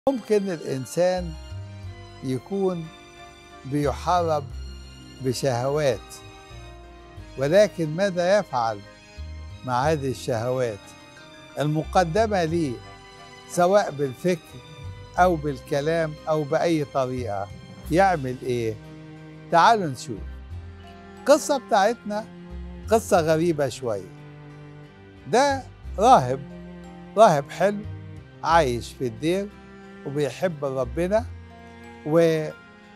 ممكن الإنسان يكون بيحارب بشهوات ولكن ماذا يفعل مع هذه الشهوات المقدمة ليه سواء بالفكر أو بالكلام أو بأي طريقة يعمل إيه؟ تعالوا نشوف القصة بتاعتنا قصة غريبة شوية ده راهب راهب حلو عايش في الدير وبيحب ربنا وماشي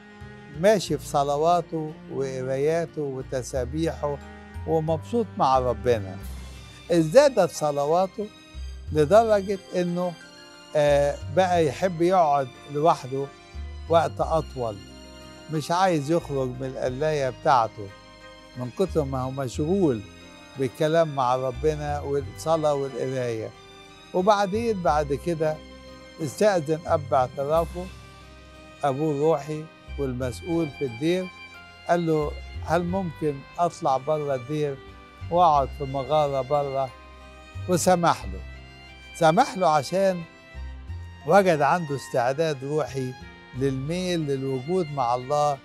في صلواته وقراياته وتسابيحه ومبسوط مع ربنا ازدادت صلواته لدرجة انه آه بقى يحب يقعد لوحده وقت اطول مش عايز يخرج من القلاية بتاعته من كتر ما هو مشغول بالكلام مع ربنا والصلاة والقراية وبعدين بعد كده استأذن أب اعترافه أبوه الروحي والمسؤول في الدير قال له هل ممكن أطلع بره الدير وأقعد في مغارة بره وسمح له سمح له عشان وجد عنده استعداد روحي للميل للوجود مع الله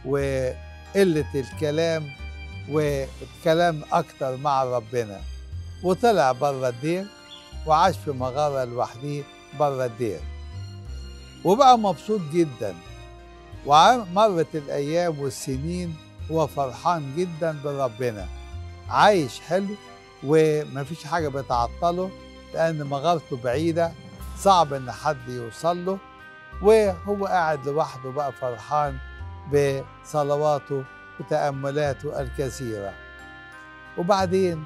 وقلة الكلام والكلام أكتر مع ربنا وطلع بره الدير وعاش في مغارة لوحده بره الدير وبقى مبسوط جدا ومرت الأيام والسنين هو فرحان جدا بربنا عايش حلو ومفيش حاجة بتعطله لأن مغارته بعيدة صعب إن حد يوصل له وهو قاعد لوحده بقى فرحان بصلواته وتأملاته الكثيرة وبعدين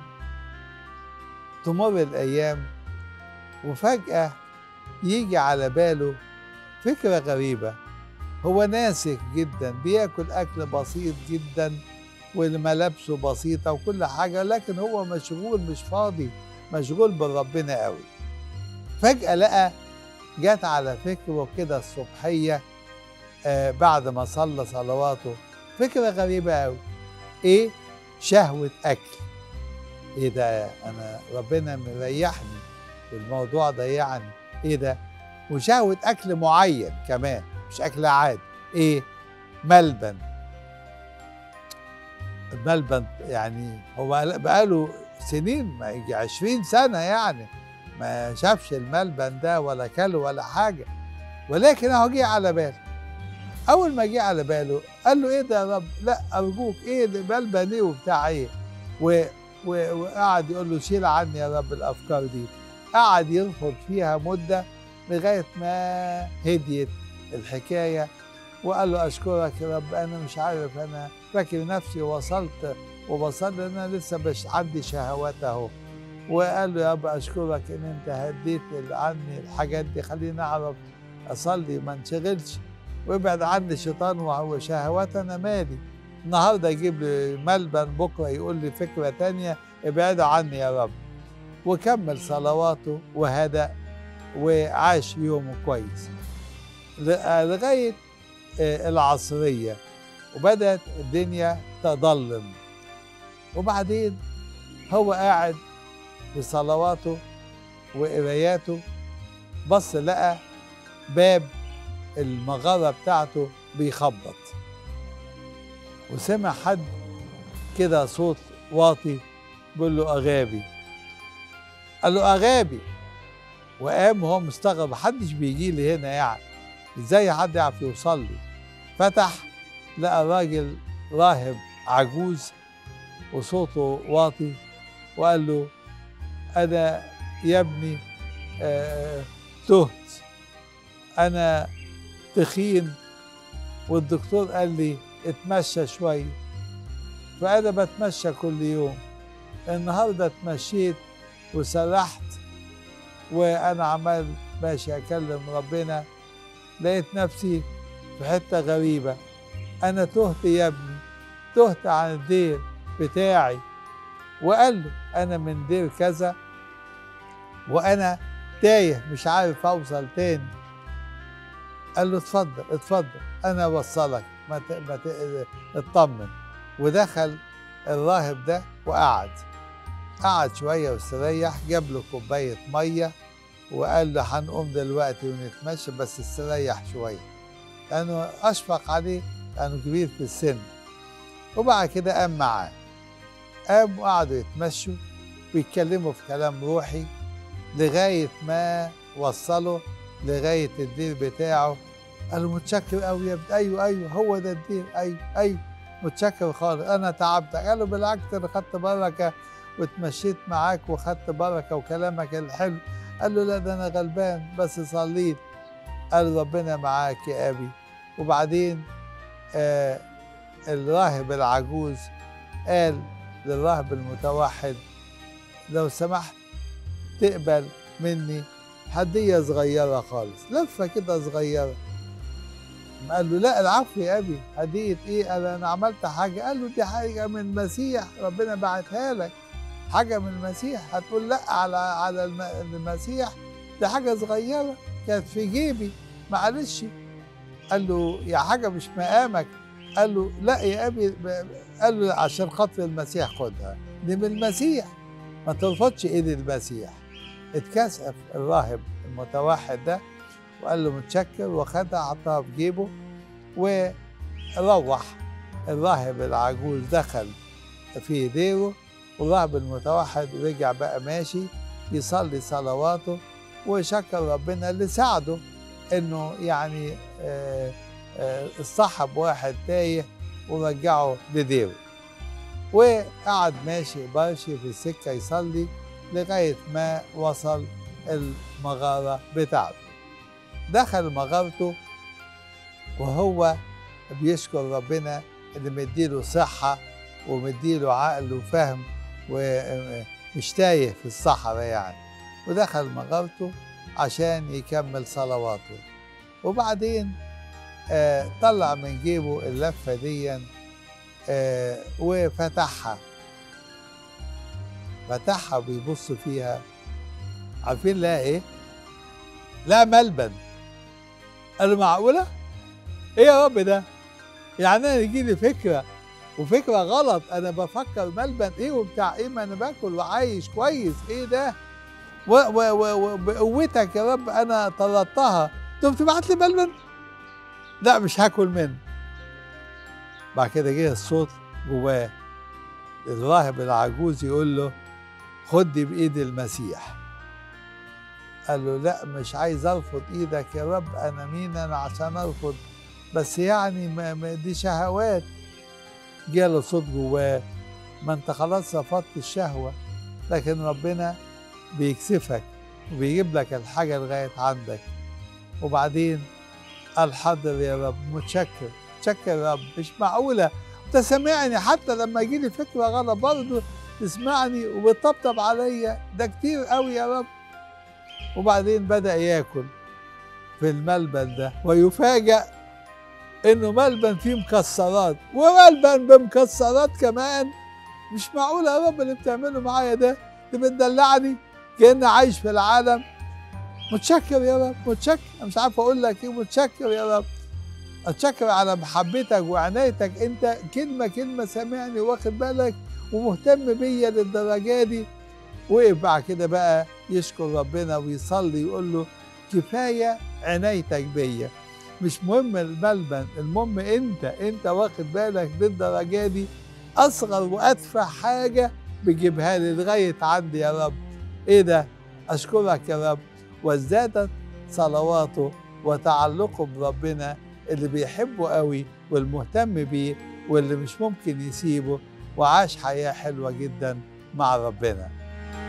تمر الأيام وفجأة يجي على باله فكرة غريبة هو ناسك جدا بياكل أكل بسيط جدا وملابسه بسيطة وكل حاجة لكن هو مشغول مش فاضي مشغول بربنا قوي فجأة لقى جات على فكره كده الصبحية آه بعد ما صلى صلواته فكرة غريبة قوي ايه شهوة أكل ايه ده أنا ربنا مريحني الموضوع ده يعني ايه ده وشهوة أكل معين كمان مش أكل عادي ايه ملبن الملبن يعني هو بقاله سنين ما يجي عشرين سنة يعني ما شافش الملبن ده ولا كله ولا حاجة ولكن اهو جه على باله أول ما جه على باله قال له إيه ده يا رب؟ لا أرجوك إيه ده ملبن إيه وبتاع إيه؟ و... و... وقعد يقول له شيل عني يا رب الأفكار دي قعد يرفض فيها مدة لغاية ما هديت الحكاية وقال له أشكرك يا رب أنا مش عارف أنا فاكر نفسي وصلت وبصلي أنا لسه مش عندي شهوات أهو وقال له يا رب أشكرك إن أنت هديت عني الحاجات دي خليني أعرف أصلي ما انشغلش وابعد عني الشيطان وهو شهوات أنا مالي النهارده يجيب لي ملبن بكره يقول لي فكره تانية ابعدوا عني يا رب وكمل صلواته وهدأ وعاش يومه كويس لغايه العصريه وبدات الدنيا تضلم وبعدين هو قاعد في صلواته وقراياته بص لقى باب المغاره بتاعته بيخبط وسمع حد كده صوت واطي بيقول له أغابي قال له أغابي وقام وهو مستغرب محدش بيجي لي هنا يعني ازاي حد يعرف يوصل لي فتح لقى راجل راهب عجوز وصوته واطي وقال له أنا يا ابني آه تهت أنا تخين والدكتور قال لي اتمشى شوية فأنا بتمشى كل يوم النهاردة اتمشيت وسرحت وأنا عمال ماشي أكلم ربنا لقيت نفسي في حتة غريبة أنا تهت يا ابني تهت عن الدير بتاعي وقال له أنا من دير كذا وأنا تايه مش عارف أوصل تاني قال له اتفضل اتفضل أنا أوصلك ما ت... ما ت... اطمن ودخل الراهب ده وقعد قعد شويه واستريح جاب له كوبايه ميه وقال له هنقوم دلوقتي ونتمشى بس استريح شويه لانه اشفق عليه لانه كبير في السن وبعد كده قام معاه قام وقعدوا يتمشوا ويتكلموا في كلام روحي لغايه ما وصلوا لغايه الدير بتاعه قال له متشكر قوي يا ابني ايوه ايوه هو ده الدير ايوه ايوه متشكر خالص انا تعبتك قال له بالعكس انا خدت بركه واتمشيت معاك وخدت بركه وكلامك الحلو قال له لا ده انا غلبان بس صليت قال ربنا معاك يا ابي وبعدين آه الراهب العجوز قال للراهب المتوحد لو سمحت تقبل مني هدية صغيرة خالص لفة كده صغيرة قال له لا العفو يا أبي هدية إيه قال أنا عملت حاجة قال له دي حاجة من المسيح ربنا بعتها لك حاجة من المسيح هتقول لا على على المسيح دي حاجة صغيرة كانت في جيبي معلش قال له يا حاجة مش مقامك قال له لا يا أبي قال له عشان خاطر المسيح خدها دي من المسيح ما ترفضش ايد المسيح اتكسف الراهب المتوحد ده وقال له متشكر وخدها حطها في جيبه وروح الراهب العجوز دخل في ديره والراهب المتوحد رجع بقى ماشي يصلي صلواته وشكر ربنا اللي ساعده انه يعني آه آه اصطحب واحد تايه ورجعه لديره وقعد ماشي ماشي في السكة يصلي لغاية ما وصل المغارة بتاعته دخل مغارته وهو بيشكر ربنا اللي مديله صحة ومديله عقل وفهم ومش تايه في الصحراء يعني ودخل مغارته عشان يكمل صلواته وبعدين آه طلع من جيبه اللفة دي آه وفتحها فتحها وبيبص فيها عارفين لها ايه؟ لا ملبن قالوا معقولة؟ ايه يا رب ده؟ يعني انا يجي لي فكرة وفكرة غلط انا بفكر ملبن ايه وبتاع ايه ما انا باكل وعايش كويس ايه ده؟ وبقوتك يا رب انا طردتها تقوم تبعت لي ملبن؟ لا مش هاكل منه بعد كده جه الصوت جواه الراهب العجوز يقول له خد دي بايد المسيح قال له لا مش عايز ارفض ايدك يا رب انا مين انا عشان ارفض بس يعني ما ما دي شهوات جاله صوت جواه ما انت خلاص رفضت الشهوه لكن ربنا بيكسفك وبيجيب لك الحاجه لغايه عندك وبعدين قال حاضر يا رب متشكر متشكر يا رب مش معقوله انت سامعني حتى لما يجي لي فكره غلط برضه تسمعني وبتطبطب عليا ده كتير قوي يا رب وبعدين بدا ياكل في الملبن ده ويفاجأ انه ملبن فيه مكسرات وملبن بمكسرات كمان مش معقول يا رب اللي بتعمله معايا ده انت بتدلعني كأني عايش في العالم متشكر يا رب متشكر انا مش عارف اقول لك ايه متشكر يا رب اتشكر على محبتك وعنايتك انت كلمه كلمه سامعني واخد بالك ومهتم بيا للدرجه دي وقف بعد كده بقى يشكر ربنا ويصلي يقول له كفايه عنايتك بيا مش مهم الملبن المهم انت انت واخد بالك للدرجه دي اصغر وادفع حاجه بجيبها لي لغايه عندي يا رب ايه ده اشكرك يا رب وازدادت صلواته وتعلقه بربنا اللي بيحبه قوي والمهتم بيه واللي مش ممكن يسيبه وعاش حياه حلوه جدا مع ربنا